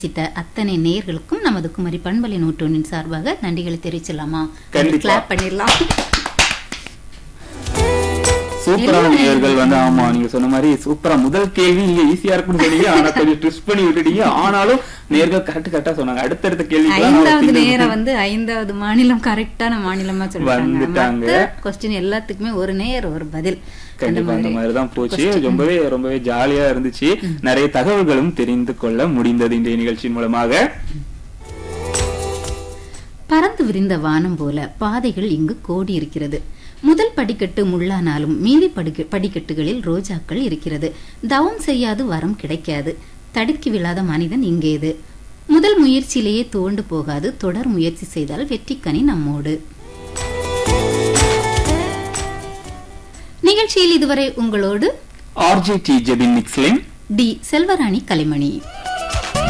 சித்த அத்தனை நேயர்களுக்கும் நமது குமரி பண்பலை நூற்றொன்னின் சார்பாக நன்றிகளை தெரிவிச்சலாமா கண்டிப்பா. கிளாப் பண்ணிடலாம் சூப்பரான எல்லாமே நேயர்கள் வந்து ஆமா நீங்க சொன்ன மாதிரி சூப்பரா முதல் கேள்வி நீங்க ஈஸியா இருக்கும்னு சொன்னீங்க ஆனா கொஞ்சம் ட்விஸ்ட் பண்ணி விட்டுட்டீங்க ஆனாலும் நேர்கள் கரெக்ட் கரெக்டா சொன்னாங்க அடுத்தடுத்த கேள்வி ஐந்தாவது நேரம் வந்து ஐந்தாவது மாநிலம் கரெக்டான மாநிலமா சொல்லிட்டாங்க வந்துட்டாங்க. மத்த கொஸ்டின் எல்லாத்துக்குமே ஒரு நேர் ஒரு பதில் அந்த கண்டிப்பா அந்த மாதிரி மாதிரி தான் போச்சு ரொம்பவே ரொம்பவே ஜாலியா இருந்துச்சு நிறைய தகவல்களும் தெரிந்து கொள்ள முடிந்தது இன்றைய நிகழ்ச்சியின் மூலமாக பறந்து விரிந்த வானம் போல பாதைகள் இங்கு கோடி இருக்கிறது முதல் படிக்கட்டு முள்ளானாலும் மீதி படிக்க படிக்கட்டுகளில் ரோஜாக்கள் இருக்கிறது தவம் செய்யாது வரம் கிடைக்காது தடுக்கி விழாத மனிதன் இங்கேது முதல் முயற்சியிலேயே தோண்டு போகாது தொடர் முயற்சி செய்தால் வெற்றிக்கனி நம்மோடு நிகழ்ச்சியில் இதுவரை உங்களோடு RJ T Jebin Mixlin T Selvarani Kalaimani